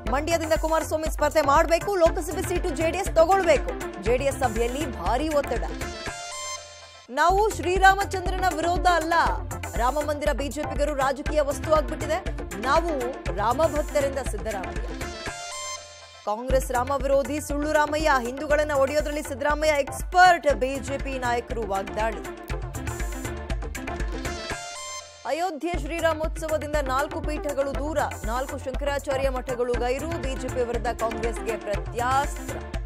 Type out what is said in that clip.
ಮಂಡ್ಯದಿಂದ ಕುಮಾರಸ್ವಾಮಿ ಸ್ಪರ್ಧೆ ಮಾಡಬೇಕು ಲೋಕಸಭೆ ಸೀಟು ಜೆಡಿಎಸ್ ತಗೊಳ್ಬೇಕು ಜೆಡಿಎಸ್ ಸಭೆಯಲ್ಲಿ ಭಾರೀ ಒತ್ತಡ ನಾವು ಶ್ರೀರಾಮಚಂದ್ರನ ವಿರೋಧ ಅಲ್ಲ ರಾಮ ಮಂದಿರ ಬಿಜೆಪಿಗರು ರಾಜಕೀಯ ವಸ್ತು ಆಗ್ಬಿಟ್ಟಿದೆ ನಾವು ರಾಮ ಭಕ್ತರಿಂದ ಸಿದ್ದರಾಮಯ್ಯ ಕಾಂಗ್ರೆಸ್ ರಾಮ ವಿರೋಧಿ ಸುಳ್ಳು ರಾಮಯ್ಯ ಹಿಂದೂಗಳನ್ನ ಒಡೆಯೋದ್ರಲ್ಲಿ ಸಿದ್ದರಾಮಯ್ಯ ಎಕ್ಸ್ಪರ್ಟ್ ಬಿಜೆಪಿ ನಾಯಕರು ವಾಗ್ದಾಳಿ ಅಯೋಧ್ಯೆ ಶ್ರೀರಾಮೋತ್ಸವದಿಂದ ನಾಲ್ಕು ಪೀಠಗಳು ದೂರ ನಾಲ್ಕು ಶಂಕರಾಚಾರ್ಯ ಮಠಗಳು ಗೈರು ಬಿಜೆಪಿ ವಿರುದ್ಧ ಕಾಂಗ್ರೆಸ್ಗೆ ಪ್ರತ್ಯಾಸ್ತ್ರ